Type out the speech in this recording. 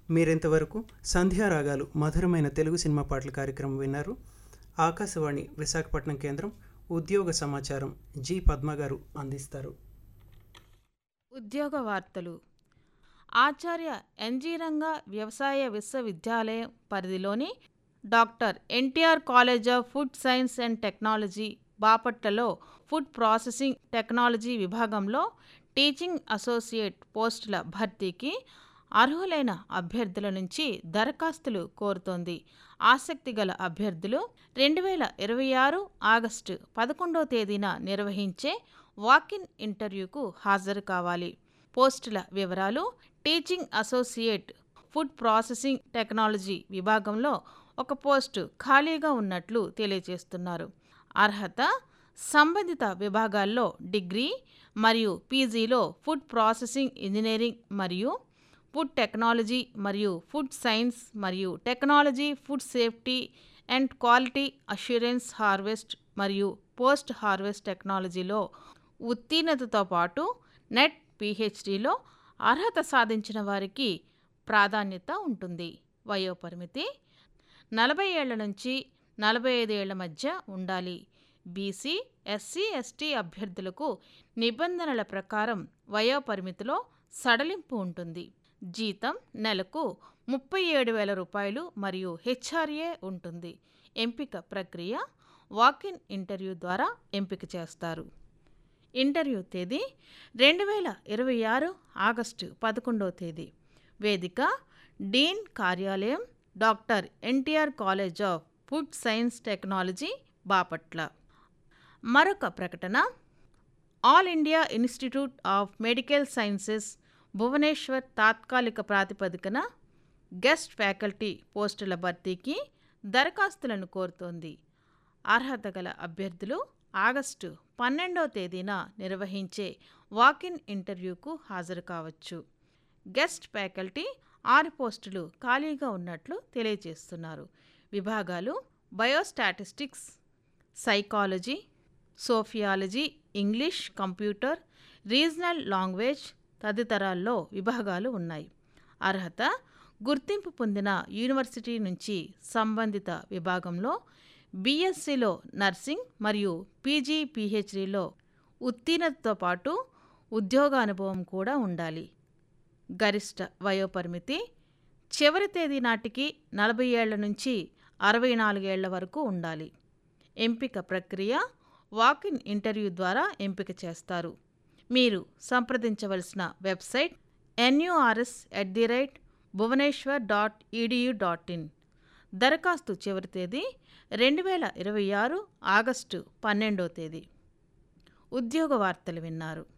మీరింతవరకు సంధ్యారాగాలు మధురమైన తెలుగు సినిమా పాటల కార్యక్రమం విన్నారు ఆకాశవాణి విశాఖపట్నం కేంద్రం ఉద్యోగ సమాచారం జి పద్మ గారు అందిస్తారు ఉద్యోగ వార్తలు ఆచార్య ఎన్జీ రంగా వ్యవసాయ విశ్వవిద్యాలయం పరిధిలోని Doctor NTR College of Food Science and Technology బాపట్లలో ఫుడ్ ప్రాసెసింగ్ టెక్నాలజీ విభాగంలో టీచింగ్ అసోసియేట్ పోస్టుల భర్తీకి అర్హులైన అభ్యర్థుల నుంచి దరఖాస్తులు కోరుతోంది ఆసక్తి గల అభ్యర్థులు రెండు వేల ఇరవై ఆరు ఆగస్టు పదకొండవ తేదీన నిర్వహించే వాకిన్ ఇంటర్వ్యూకు హాజరు కావాలి పోస్టుల వివరాలు teaching associate food processing technology విభాగంలో ఒక పోస్టు ఖాళీగా ఉన్నట్లు తెలియజేస్తున్నారు అర్హత సంబంధిత విభాగాల్లో డిగ్రీ మరియు పీజీలో ఫుడ్ ప్రాసెసింగ్ ఇంజనీరింగ్ మరియు ఫుడ్ టెక్నాలజీ మరియు ఫుడ్ సైన్స్ మరియు technology food safety and quality assurance harvest మరియు పోస్ట్ హార్వెస్ట్ టెక్నాలజీలో ఉత్తీర్ణతతో పాటు నెట్ పిహెచ్డిలో అర్హత సాధించిన వారికి ప్రాధాన్యత ఉంటుంది వయోపరిమితి నలభై ఏళ్ల నుంచి నలభై ఐదు ఏళ్ల మధ్య ఉండాలి బీసీ ఎస్సీ ఎస్టీ అభ్యర్థులకు నిబంధనల ప్రకారం వయోపరిమితిలో సడలింపు ఉంటుంది జీతం నెలకు ముప్పై ఏడు వేల రూపాయలు మరియు హెచ్ఆర్ఏ ఉంటుంది ఎంపిక ప్రక్రియ వాకిన్ ఇంటర్వ్యూ ద్వారా ఎంపిక చేస్తారు ఇంటర్వ్యూ తేదీ రెండు వేల ఇరవై ఆరు ఆగస్టు పదకొండవ తేదీ వేదిక డీన్ కార్యాలయం Doctor NTR College of Food Science Technology Bapatla మరొక ప్రకటన All India Institute of Medical Sciences Bhubaneswar తాత్కాలిక ప్రాతిపదికన గెస్ట్ ఫ్యాకల్టీ పోస్టుల భర్తీకి దరఖాస్తులను కోరుతోంది అర్హత గల అభ్యర్థులు ఆగస్టు పన్నెండవ తేదీన నిర్వహించే వాకిన్ ఇంటర్వ్యూకు హాజరు కావచ్చు గెస్ట్ ఫ్యాకల్టీ ఆరు పోస్టులు ఖాళీగా ఉన్నట్లు తెలియజేస్తున్నారు విభాగాలు బయోస్టాటిస్టిక్స్ సైకాలజీ సోఫియాలజీ ఇంగ్లీష్ కంప్యూటర్ రీజనల్ లాంగ్వేజ్ తదితరాల్లో విభాగాలు ఉన్నాయి అర్హత గుర్తింపు పొందిన యూనివర్సిటీ నుంచి సంబంధిత విభాగంలో బీఎస్సీలో నర్సింగ్ మరియు పీజీ పీహెచ్డీలో ఉత్తీర్ణతతో పాటు ఉద్యోగ అనుభవం కూడా ఉండాలి గరిష్ట వయోపరిమితి చివరి తేదీ నాటికి నలభై ఏళ్ల నుంచి అరవై నాలుగేళ్ల వరకు ఉండాలి ఎంపిక ప్రక్రియ వాకిన్ ఇంటర్వ్యూ ద్వారా ఎంపిక చేస్తారు మీరు సంప్రదించవలసిన website NURS at the rate Bhubaneswar dot EDU dot in దరఖాస్తు చివరి తేదీ రెండు వేల ఇరవై ఆరు ఆగస్టు పన్నెండో తేదీ ఉద్యోగ వార్తలు విన్నారు